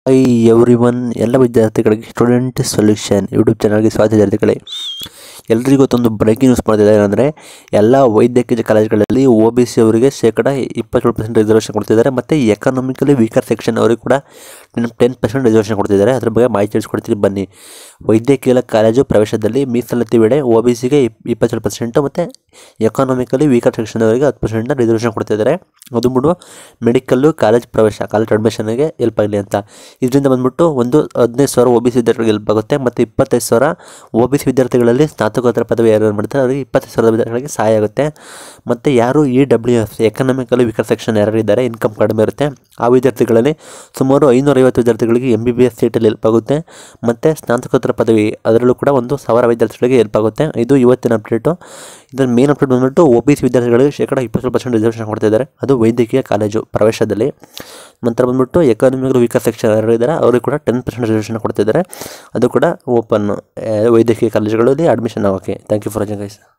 I every one ಎಲ್ಲ ವಿದ್ಯಾರ್ಥಿಗಳಿಗೆ student solution YouTube ಚಾನಲ್ಗೆ ಸ್ವಾಗತ ವಿದ್ಯಾರ್ಥಿಗಳೇ ಎಲ್ರಿಗೂ ಗೊತ್ತೊಂದು ಬ್ರೇಕಿಂಗ್ ನ್ಯೂಸ್ ಮಾಡ್ತಿದ್ದಾರೆ ಏನಂದರೆ ಎಲ್ಲ ವೈದ್ಯಕೀಯ ಕಾಲೇಜುಗಳಲ್ಲಿ ಒ ಬಿ ಸಿ ಅವರಿಗೆ ಶೇಕಡ ಇಪ್ಪತ್ತೇಳು ಪರ್ಸೆಂಟ್ ರಿಸರ್ವೇಷನ್ ಕೊಡ್ತಿದ್ದಾರೆ ಮತ್ತು ಎಕನಾಮಿಕಲಿ ವೀಕರ್ ಸೆಕ್ಷನ್ ಅವರಿಗೆ ಕೂಡ ಟೆನ್ ಟೆನ್ ಪರ್ಸೆಂಟ್ ರಿಸರ್ವೇಷನ್ ಕೊಡ್ತಿದ್ದಾರೆ ಅದ್ರ ಬಗ್ಗೆ ಮಾಹಿತಿ ತಿಳಿಸ್ಕೊಡ್ತೀನಿ ಬನ್ನಿ ವೈದ್ಯಕೀಯ ಕಾಲೇಜು ಪ್ರವೇಶದಲ್ಲಿ ಮೀಸಲಾತಿ ವೇಳೆ ಒ ಬಿ ಸಿಗೆ ಇಪ್ಪತ್ತೇಳು ಪರ್ಸೆಂಟು ಮತ್ತು ಎಕಾನಮಿಕಲಿ ವೀಕರ್ ಸೆಕ್ಷನ್ ಅವರಿಗೆ ಹತ್ತು ಪರ್ಸೆಂಟ್ನ ರಿಸರ್ವೇಷನ್ ಕೊಡ್ತಿದ್ದಾರೆ ಅದು ಬಿಡು ಮೆಡಿಕಲ್ಲು ಕಾಲೇಜ್ ಪ್ರವೇಶ ಕಾಲೇಜ್ ಅಡ್ಮಿಷನ್ಗೆ ಹೆಲ್ಪ್ ಆಗಲಿ ಅಂತ ಇದರಿಂದ ಬಂದ್ಬಿಟ್ಟು ಒಂದು ಹದಿನೈದು ಸಾವಿರ ಒ ಬಿ ಸಿ ವಿದ್ಯಾರ್ಥಿಗಳಿಗೆ ಹೆಲ್ಪ್ ಆಗುತ್ತೆ ಮತ್ತು ಇಪ್ಪತ್ತೈದು ಸಾವಿರ ಒ ಬಿ ಸಿ ವಿದ್ಯಾರ್ಥಿಗಳಲ್ಲಿ ಸ್ನಾತಕೋತ್ತರ ಪದವಿ ಯಾರು ಮಾಡ್ತಾರೆ ಅವರಿಗೆ ಇಪ್ಪತ್ತೈದು ಸಾವಿರದ ವಿದ್ಯಾರ್ಥಿಗಳಿಗೆ ಸಹಾಯ ಆಗುತ್ತೆ ಮತ್ತು ಯಾರು E W F economically weaker section ಯಾರು ಇದ್ದಾರೆ ಇನ್ಕಮ್ ಕಡಿಮೆ ಇರುತ್ತೆ ಆ ವಿದ್ಯಾರ್ಥಿಗಳಲ್ಲಿ ಸುಮಾರು ಐನೂರೈವತ್ತು ವಿದ್ಯಾರ್ಥಿಗಳಿಗೆ ಎಮ್ ಬಿ ಬಿ ಎಸ್ ಸೀಟಲ್ಲಿ ಹೆಲ್ಪ್ ಆಗುತ್ತೆ ಮತ್ತು ಸ್ನಾತಕೋತ್ತರ ಪದವಿ ಅದರಲ್ಲೂ ಕೂಡ ಒಂದು ಸಾವಿರ ವಿದ್ಯಾರ್ಥಿಗಳಿಗೆ ಹೆಲ್ಪ್ ಆಗುತ್ತೆ ಇದು ಇವತ್ತಿನ ಅಪ್ಡೇಟು ಇದರ ಮೇನ್ ಅಪ್ಡೇಟ್ ಬಂದ್ಬಿಟ್ಟು ಒ ಬಿ ಸಿ ವಿದ್ಯಾರ್ಥಿಗಳಿಗೆ ಶೇಕಡ ಇಪ್ಪತ್ತು ಪರ್ಸೆಂಟ್ ರಿಸರ್ವೇಷನ್ ಕೊಡ್ತಿದ್ದಾರೆ ಅದು ವೈದ್ಯಕೀಯ ಕಾಲೇಜು ಪ್ರವೇಶದಲ್ಲಿ ನಂತರ ಬಂದ್ಬಿಟ್ಟು ಎಕಾನಮಿಕಲ್ ವೀಕರ್ ಸೆಕ್ಷನ್ ಯಾರು ಇದ್ದಾರೆ ಅವ್ರಿಗೆ ಕೂಡ ಟೆನ್ ಪರ್ಸೆಂಟ್ ರಿಸರ್ವೇಷನ್ ಕೊಡ್ತಿದ್ದಾರೆ ಅದು ಕೂಡ ಓಪನ್ ವೈದ್ಯಕೀಯ ಕಾಲೇಜುಗಳಲ್ಲಿ ಅಡ್ಮಿಷನ್ ಆಗೋಕ್ಕೆ thank you for watching guys